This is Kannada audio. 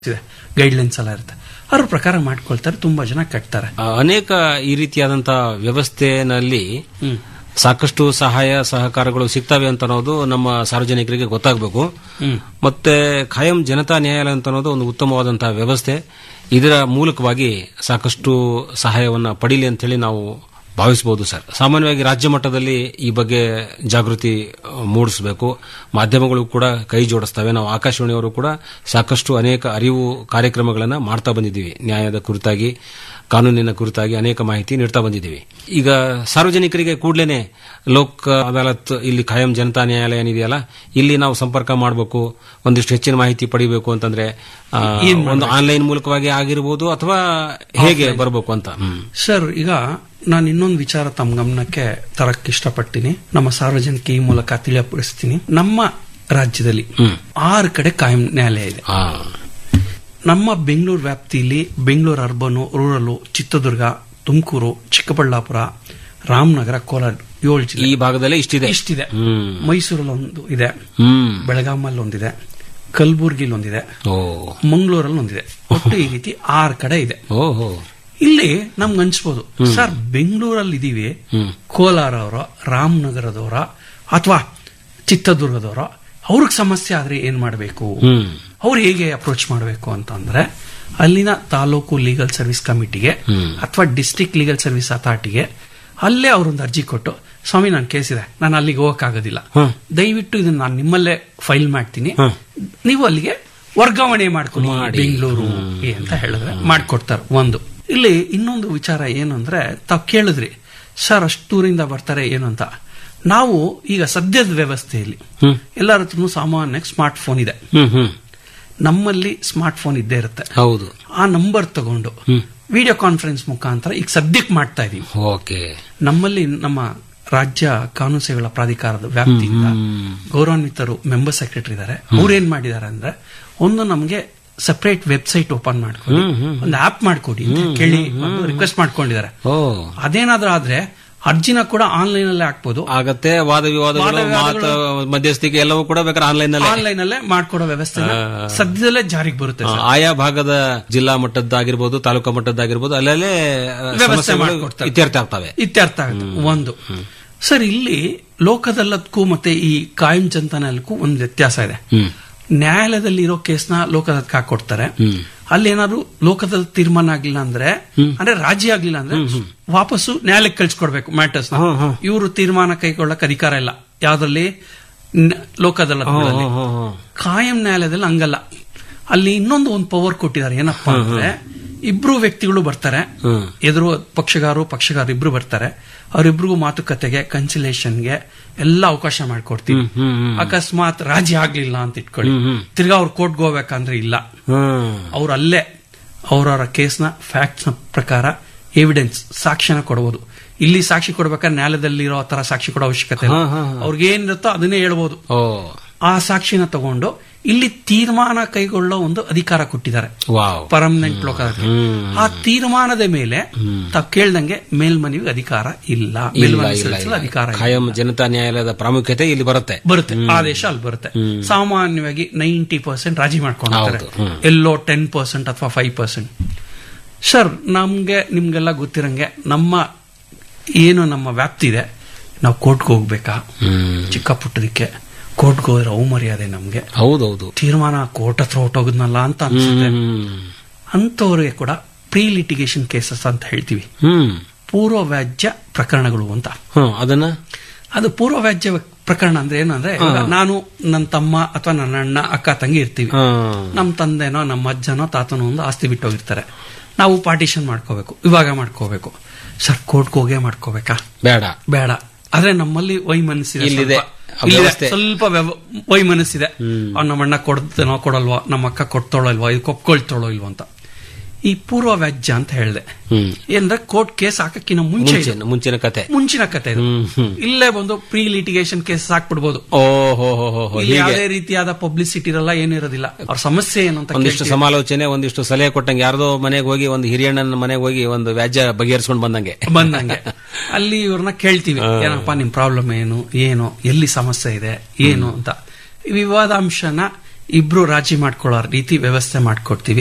ಇದೆ ಗೈಡ್ಲೈನ್ಸ್ ಎಲ್ಲ ಇರುತ್ತೆ ಅವ್ರ ಪ್ರಕಾರ ಮಾಡ್ಕೊಳ್ತಾರೆ ತುಂಬಾ ಜನ ಕಟ್ತಾರೆ ಆ, ಅನೇಕ ಈ ರೀತಿಯಾದಂತಹ ವ್ಯವಸ್ಥೆನಲ್ಲಿ ಸಾಕಷ್ಟು ಸಹಾಯ ಸಹಕಾರಗಳು ಸಿಗ್ತವೆ ಅಂತ ಅನ್ನೋದು ನಮ್ಮ ಸಾರ್ವಜನಿಕರಿಗೆ ಗೊತ್ತಾಗಬೇಕು ಮತ್ತೆ ಖಾಯಂ ಜನತಾ ನ್ಯಾಯಾಲಯ ಅಂತ ಅನ್ನೋದು ಒಂದು ಉತ್ತಮವಾದಂತಹ ವ್ಯವಸ್ಥೆ ಇದರ ಮೂಲಕವಾಗಿ ಸಾಕಷ್ಟು ಸಹಾಯವನ್ನ ಪಡೀಲಿ ಅಂತ ಹೇಳಿ ನಾವು ಭಾವಿಸಬಹುದು ಸರ್ ಸಾಮಾನ್ಯವಾಗಿ ರಾಜ್ಯ ಮಟ್ಟದಲ್ಲಿ ಈ ಬಗ್ಗೆ ಜಾಗೃತಿ ಆ, ಮೂಡಿಸಬೇಕು ಮಾಧ್ಯಮಗಳು ಕೂಡ ಕೈ ಜೋಡಿಸ್ತವೆ ನಾವು ಆಕಾಶವಾಣಿಯವರು ಕೂಡ ಸಾಕಷ್ಟು ಅನೇಕ ಅರಿವು ಕಾರ್ಯಕ್ರಮಗಳನ್ನು ಮಾಡ್ತಾ ಬಂದಿದ್ದೀವಿ ನ್ಯಾಯದ ಕುರಿತಾಗಿ ಕಾನೂನಿನ ಕುರಿತಾಗಿ ಅನೇಕ ಮಾಹಿತಿ ನೀಡ್ತಾ ಬಂದಿದ್ದೀವಿ ಈಗ ಸಾರ್ವಜನಿಕರಿಗೆ ಕೂಡಲೇ ಲೋಕ್ ಅದಾಲತ್ ಇಲ್ಲಿ ಖಾಯಂ ಜನತಾ ನ್ಯಾಯಾಲಯ ಏನಿದೆಯಲ್ಲ ಇಲ್ಲಿ ನಾವು ಸಂಪರ್ಕ ಮಾಡಬೇಕು ಒಂದಿಷ್ಟು ಹೆಚ್ಚಿನ ಮಾಹಿತಿ ಪಡಿಬೇಕು ಅಂತಂದ್ರೆ ಆ, ಒಂದು ಆನ್ಲೈನ್ ಮೂಲಕವಾಗಿ ಆಗಿರ್ಬೋದು ಅಥವಾ ಹೇಗೆ ಬರಬೇಕು ಅಂತ ಹ್ಮ್. ಸರ್ ಈಗ ನಾನು ಇನ್ನೊಂದು ವಿಚಾರ ತಮ್ಮ ಗಮನಕ್ಕೆ ತರಕ್ ಇಷ್ಟಪಡ್ತೀನಿ ನಮ್ಮ ಸಾರ್ವಜನಿಕ ಈ ಮೂಲಕ ತಿಳಿಯಪಡಿಸ್ತೀನಿ ನಮ್ಮ ರಾಜ್ಯದಲ್ಲಿ ಆರು ಕಡೆ ಕಾಯಂ ನ್ಯಾಯಾಲಯ ಇದೆ ಆ, ನಮ್ಮ ಬೆಂಗಳೂರು ವ್ಯಾಪ್ತಿಯಲ್ಲಿ ಬೆಂಗಳೂರು ಅರ್ಬನ್ ರೂರಲ್ ಚಿತ್ರದುರ್ಗ ತುಮಕೂರು ಚಿಕ್ಕಬಳ್ಳಾಪುರ ರಾಮನಗರ ಕೋಲಾರ ಏಳು ಜಿಲ್ಲೆ ಈ ಭಾಗದಲ್ಲಿ ಇಷ್ಟಿದೆ ಇಷ್ಟಿದೆ ಹ್ಮ್ ಮೈಸೂರಲ್ಲಿ ಒಂದು ಇದೆ ಹ್ಮ್ ಬೆಳಗಾಮಲ್ಲಿ ಒಂದಿದೆ ಕಲಬುರ್ಗಿಲಿ ಒಂದಿದೆ ಓ ಮಂಗಳೂರಲ್ಲಿ ಒಂದಿದೆ ಒಟ್ಟು ಈ ರೀತಿ ಆರು ಕಡೆ ಇದೆ ಓಹೋ ಇಲ್ಲಿ ನಮ್ಗೆ ಅನ್ಸ್ಬೋದು ಸರ್ ಬೆಂಗಳೂರಲ್ಲಿ ಇದೀವಿ ಕೋಲಾರ ಅವರ ರಾಮನಗರದವರ ಅಥವಾ ಚಿತ್ರದುರ್ಗದವರ ಅವ್ರಿಗೆ ಸಮಸ್ಯೆ ಆದ್ರೆ ಏನ್ ಮಾಡಬೇಕು ಹ್ಮ್ ಅವ್ರು ಹೇಗೆ ಅಪ್ರೋಚ್ ಮಾಡಬೇಕು ಅಂತಂದ್ರೆ ಅಲ್ಲಿನ ತಾಲೂಕು ಲೀಗಲ್ ಸರ್ವಿಸ್ ಕಮಿಟಿಗೆ ಅಥವಾ ಡಿಸ್ಟ್ರಿಕ್ಟ್ ಲೀಗಲ್ ಸರ್ವಿಸ್ ಅಥಾರಿಟಿಗೆ ಅಲ್ಲೇ ಅವರೊಂದು ಅರ್ಜಿ ಕೊಟ್ಟು ಸ್ವಾಮಿ ನಾನು ಕೇಸಿದೆ ನಾನು ಅಲ್ಲಿಗೆ ಹೋಗಕ್ಕಾಗೋದಿಲ್ಲ ದಯವಿಟ್ಟು ಇದನ್ನ ನಾನು ನಿಮ್ಮಲ್ಲೇ ಫೈಲ್ ಮಾಡ್ತೀನಿ ನೀವು ಅಲ್ಲಿಗೆ ವರ್ಗಾವಣೆ ಮಾಡ್ಕೊಡಿ ಬೆಂಗಳೂರು ಅಂತ ಹೇಳಿದ್ರೆ ಮಾಡ್ಕೊಡ್ತಾರೆ ಒಂದು ಇಲ್ಲಿ ಇನ್ನೊಂದು ವಿಚಾರ ಏನು ಅಂದ್ರೆ ತಾವು ಕೇಳಿದ್ರಿ ಸರ್ ಅಷ್ಟೂರಿಂದ ಬರ್ತಾರೆ ಏನು ಅಂತ ನಾವು ಈಗ ಸದ್ಯದ ವ್ಯವಸ್ಥೆಯಲ್ಲಿ ಎಲ್ಲರ ಹತ್ರನೂ ಸಾಮಾನ್ಯವಾಗಿ ಸ್ಮಾರ್ಟ್ ಫೋನ್ ಇದೆ ಹ್ಮ್ ಹ್ಮ್ ನಮ್ಮಲ್ಲಿ ಸ್ಮಾರ್ಟ್ ಫೋನ್ ಇದ್ದೇ ಇರುತ್ತೆ ಹೌದು ಆ ನಂಬರ್ ತಗೊಂಡು ವಿಡಿಯೋ ಕಾನ್ಫರೆನ್ಸ್ ಮುಖಾಂತರ ಈಗ ಸದ್ಯಕ್ಕೆ ಮಾಡ್ತಾ ಇದೀವಿ ಓಕೆ ನಮ್ಮಲ್ಲಿ ನಮ್ಮ ರಾಜ್ಯ ಕಾನೂನು ಸೇವೆಗಳ ಪ್ರಾಧಿಕಾರದ ವ್ಯಾಪ್ತಿಯಿಂದ ಗೌರವಾನ್ವಿತರು ಮೆಂಬರ್ ಸೆಕ್ರೆಟರಿ ಇದ್ದಾರೆ ಅವ್ರು ಏನ್ ಮಾಡಿದ್ದಾರೆ ಅಂದ್ರೆ ಒಂದು ನಮಗೆ ಸಪರೇಟ್ ವೆಬ್ಸೈಟ್ ಓಪನ್ ಮಾಡ್ಕೊಂಡು ಒಂದು ಆಪ್ ಮಾಡ್ಕೊಡಿ ಅಂತ ಕೇಳಿ ರಿಕ್ವೆಸ್ಟ್ ಮಾಡ್ಕೊಂಡಿದ್ದಾರೆ ಓ ಅದೇನಾದ್ರೂ ಆದ್ರೆ ಅರ್ಜಿನ ಕೂಡ ಆನ್ಲೈನ್ ಅಲ್ಲೇ ಹಾಕ್ಬೋದು ಆಗತ್ತೆ ವಾದ ವಿವಾದಗಳು ಮಾತು ಮಧ್ಯಸ್ಥಿಕೆ ಎಲ್ಲವೂ ಕೂಡ ಬೇಕಾದ್ರೆ ಆನ್ಲೈನ್ ನಲ್ಲಿ ಆನ್ಲೈನ್ ಅಲ್ಲೇ ಮಾಡ್ಕೊಡೋ ವ್ಯವಸ್ಥೆ ಸದ್ಯದಲ್ಲೇ ಜಾರಿಗೆ ಬರುತ್ತೆ ಆ, ಆಯಾ ಭಾಗದ ಜಿಲ್ಲಾ ಮಟ್ಟದ್ದಾಗಿರ್ಬೋದು ತಾಲೂಕಾ ಮಟ್ಟದ್ದಾಗಿರ್ಬೋದು ಅಲ್ಲಲ್ಲೇ ಆ, ವ್ಯವಸ್ಥೆ ಸಮಸ್ಯೆಗಳು ಮಾಡ್ಕೊಡ್ತಾರೆ. ಇತ್ಯರ್ಥ ಆಗ್ತವೆ ಇತ್ಯರ್ಥ ಆಗುತ್ತೆ ಒಂದು ಸರ್ ಇಲ್ಲಿ ಲೋಕದಲ್ಲದಕ್ಕೂ ಮತ್ತೆ ಈ ಕಾಯಂ ಜನತಾನಲ್ಲಕ್ಕೂ ಒಂದು ವ್ಯತ್ಯಾಸ ಇದೆ ನ್ಯಾಯಾಲಯದಲ್ಲಿ ಇರೋ ಕೇಸ್ನ ಲೋಕದಕ್ಕೆ ಹಾಕೊಡ್ತಾರೆ ಅಲ್ಲಿ ಏನಾದ್ರು ಲೋಕದಲ್ಲಿ ತೀರ್ಮಾನ ಆಗ್ಲಿಲ್ಲ ಅಂದ್ರೆ ಅಂದ್ರೆ ರಾಜಿ ಆಗ್ಲಿಲ್ಲ ಅಂದ್ರೆ ವಾಪಸ್ಸು ನ್ಯಾಯಾಲಯಕ್ಕೆ ಕಳ್ಸಿಕೊಡ್ಬೇಕು ಮ್ಯಾಟರ್ಸ್ ಇವರು ತೀರ್ಮಾನ ಕೈಗೊಳ್ಳಕ್ ಅಧಿಕಾರ ಇಲ್ಲ ಯಾವ್ದ್ರಲ್ಲಿ ನ- ಲೋಕದಲ್ಲದಲ್ಲಿ ಕಾಯಂ ನ್ಯಾಯಾಲಯದಲ್ಲಿ ಹಂಗಲ್ಲ ಅಲ್ಲಿ ಇನ್ನೊಂದು ಒಂದು ಪವರ್ ಕೊಟ್ಟಿದ್ದಾರೆ ಏನಪ್ಪಾ ಅಂದ್ರೆ ಇಬ್ರು ವ್ಯಕ್ತಿಗಳು ಬರ್ತಾರೆ ಎದುರು ಪಕ್ಷಗಾರರು ಪಕ್ಷಗಾರ ಇಬ್ರು ಬರ್ತಾರೆ ಅವರಿಬ್ರಿಗೂ ಮಾತುಕತೆಗೆ ಕನ್ಸಿಲೇಷನ್ಗೆ ಎಲ್ಲ ಅವಕಾಶ ಮಾಡ್ಕೊಡ್ತೀವಿ ಅಕಸ್ಮಾತ್ ರಾಜಿ ಆಗ್ಲಿಲ್ಲ ಅಂತ ಇಟ್ಕೊಳ್ಳಿ ತಿರ್ಗಾ ಅವ್ರು ಕೋರ್ಟ್ಗೆ ಹೋಗ್ಬೇಕಂದ್ರೆ ಇಲ್ಲ ಹ್ಮ್ ಅವ್ರು ಅಲ್ಲೇ ಅವ್ರವರ ಕೇಸ್ನ ಫ್ಯಾಕ್ಟ್ಸ್ ನ ಪ್ರಕಾರ ಎವಿಡೆನ್ಸ್ ಸಾಕ್ಷ್ಯನ ಕೊಡಬಹುದು ಇಲ್ಲಿ ಸಾಕ್ಷಿ ಕೊಡ್ಬೇಕಾದ್ರೆ ನ್ಯಾಯಾಲಯದಲ್ಲಿ ಇರೋ ತರ ಸಾಕ್ಷಿ ಕೊಡೋ ಅವಶ್ಯಕತೆ ಇಲ್ಲ ಅವ್ರಿಗೆ ಏನಿರುತ್ತೋ ಅದನ್ನೇ ಹೇಳ್ಬೋದು ಓ ಆ ಸಾಕ್ಷಿನ ತಗೊಂಡು ಇಲ್ಲಿ ತೀರ್ಮಾನ ಕೈಗೊಳ್ಳೋ ಒಂದು ಅಧಿಕಾರ ಕೊಟ್ಟಿದ್ದಾರೆ ವಾವ್ ಪರ್ಮನೆಂಟ್ ಲೋಕಾಯುಕ್ತ ಆ ತೀರ್ಮಾನದ ಮೇಲೆ ತಾವು ಕೇಳ್ದಂಗೆ ಮೇಲ್ಮನವಿಗೆ ಅಧಿಕಾರ ಇಲ್ಲ ಮೇಲ್ಮನವಿ ಸಲ್ಲಿಸಲು ಅಧಿಕಾರ ಇಲ್ಲ. ಖಾಯಂ ಜನತಾ ನ್ಯಾಯಾಲಯದ ಪ್ರಾಮುಖ್ಯತೆ ಇಲ್ಲಿ ಬರುತ್ತೆ ಬರುತ್ತೆ ಆದೇಶ ಅಲ್ಲಿ ಬರುತ್ತೆ ಸಾಮಾನ್ಯವಾಗಿ ನೈಂಟಿ ಪರ್ಸೆಂಟ್ ರಾಜಿ ಮಾಡ್ಕೊಂಡಿರ್ತಾರೆ ಹೌದು, ಹ್ಮ್. ಎಲ್ಲೋ ಟೆನ್ ಪರ್ಸೆಂಟ್ ಅಥವಾ ಫೈವ್ ಪರ್ಸೆಂಟ್ ಸರ್ ನಮ್ಗೆ ನಿಮ್ಗೆಲ್ಲ ಗೊತ್ತಿರಂಗೆ ನಮ್ಮ ಏನು ನಮ್ಮ ವ್ಯಾಪ್ತಿ ಇದೆ ನಾವು ಕೋರ್ಟ್ಗೆ ಹೋಗ್ಬೇಕಾ ಚಿಕ್ಕ ಪುಟ್ಟದಕ್ಕೆ ಕೋರ್ಟ್ಗೆ ಹೋದ್ರೆ ಅವಮರ್ಯಾದೆ ನಮ್ಗೆ ಹೌದೌದು ತೀರ್ಮಾನ ಕೋರ್ಟ್ ಹತ್ರ ಹೊಟ್ಟೋಗದ್ನಲ್ಲ ಅಂತ ಅನ್ಸುತ್ತೆ ಅಂತವ್ರಿಗೆ ಕೂಡ ಪ್ರೀ ಲಿಟಿಗೇಷನ್ ಕೇಸಸ್ ಅಂತ ಹೇಳ್ತೀವಿ ಹ್ಮ್ ಪೂರ್ವ ವ್ಯಾಜ್ಯ ಪ್ರಕರಣಗಳು ಅಂತ ಹ್ಮ್ ಅದನ್ನ ಅದು ಪೂರ್ವ ವ್ಯಾಜ್ಯ ಪ್ರಕರಣ ಅಂದ್ರೆ ಏನಂದ್ರೆ ಇವಾಗ ನಾನು ನನ್ನ ತಮ್ಮ ಅಥವಾ ನನ್ನ ಅಣ್ಣ ಅಕ್ಕ ತಂಗಿ ಇರ್ತೀವಿ ಹ್ಮ್ ನಮ್ಮ ತಂದೆನೋ ನಮ್ಮ ಅಜ್ಜನೋ ತಾತನೋ ಒಂದು ಆಸ್ತಿ ಬಿಟ್ಟೋಗಿರ್ತಾರೆ ನಾವು ಪಾರ್ಟಿಷನ್ ಮಾಡ್ಕೋಬೇಕು ವಿಭಾಗ ಮಾಡ್ಕೋಬೇಕು ಸರ್ ಕೋರ್ಟ್ಗೆ ಹೋಗೇ ಮಾಡ್ಕೋಬೇಕಾ ಬೇಡ ಬೇಡ ಆದ್ರೆ ನಮ್ಮಲ್ಲಿ ವೈಮನಸ್ಸಿದೆ ಇಲ್ಲಿದೆ. ಸ್ವಲ್ಪ. ಆ ಇಲ್ಲಿದೆ. ವ್ಯವಸ್ಥೆ. ಸ್ವಲ್ಪ ವ್ಯವ- ವೈಮನಸ್ಸಿದೆ ಅವ್ನು ನಮ್ಮ ಅಣ್ಣ ಕೊಡ್ತೇನೋ ಕೊಡಲ್ವಾ ನಮ್ಮ ಅಕ್ಕ ಕೊಡ್ತಾಳೋ ಇಲ್ವಾ ಇದು ಕೊಕ್ಕೊಳ್ತಾಳೋ ಇಲ್ವಾ ಅಂತ ಈ ಪೂರ್ವ ವ್ಯಾಜ್ಯ ಅಂತ ಹೇಳಿದೆ ಹ್ಮ್ ಏನಂದ್ರೆ ಕೋರ್ಟ್ ಕೇಸ್ ಹಾಕಕ್ಕಿಂತ ಮುಂಚೆ ಇದು. ಮುಂಚಿನ ಮುಂಚಿನ ಕತೆ ಮುಂಚಿನ ಕತೆ ಇದು ಹ್ಮ್, ಹ್ಮ್. ಇಲ್ಲೇ ಬಂದು ಪ್ರೀ ಲಿಟಿಗೇಷನ್ ಕೇಸ್ ಹಾಕ್ಬಿಡ್ಬೋದು ಓ ಹೋ ಹೋ ಹೋ ಹೋ ಇಲ್ಲಿ ಹೀಗೆ ಯಾವುದೇ ರೀತಿಯಾದ ಪಬ್ಲಿಸಿಟಿ ಇರಲ್ಲ ಏನಿರೋದಿಲ್ಲ ಅವ್ರ ಸಮಸ್ಯೆ ಏನು ಅಂತ ಒಂದಿಷ್ಟು ಕೇಳ್ತೀವಿ. ಸಮಾಲೋಚನೆ ಒಂದಿಷ್ಟು ಸಲಹೆ ಕೊಟ್ಟಂಗೆ ಯಾರ್ದೋ ಮನೆಗೆ ಹೋಗಿ ಒಂದು ಹಿರಿಯಣ್ಣನ ಮನೆಗೆ ಹೋಗಿ ಒಂದು ವ್ಯಾಜ್ಯ ಬಗೆಹರಿಸ್ಕೊಂಡು ಬಂದಂಗೆ ಬಂದಂಗೆ ಅಲ್ಲಿ ಇವ್ರನ್ನ ಕೇಳ್ತೀವಿ ಏನಪ್ಪಾ ನಿಮ್ ಪ್ರಾಬ್ಲಮ್ ಏನು ಏನು ಎಲ್ಲಿ ಸಮಸ್ಯೆ ಇದೆ ಏನು ಅಂತ ಈ ವಿವಾದಾಂಶನ ಇಬ್ರು ರಾಜಿ ಮಾಡ್ಕೊಳ್ಳೋ ರೀತಿ ವ್ಯವಸ್ಥೆ ಮಾಡ್ಕೊಡ್ತೀವಿ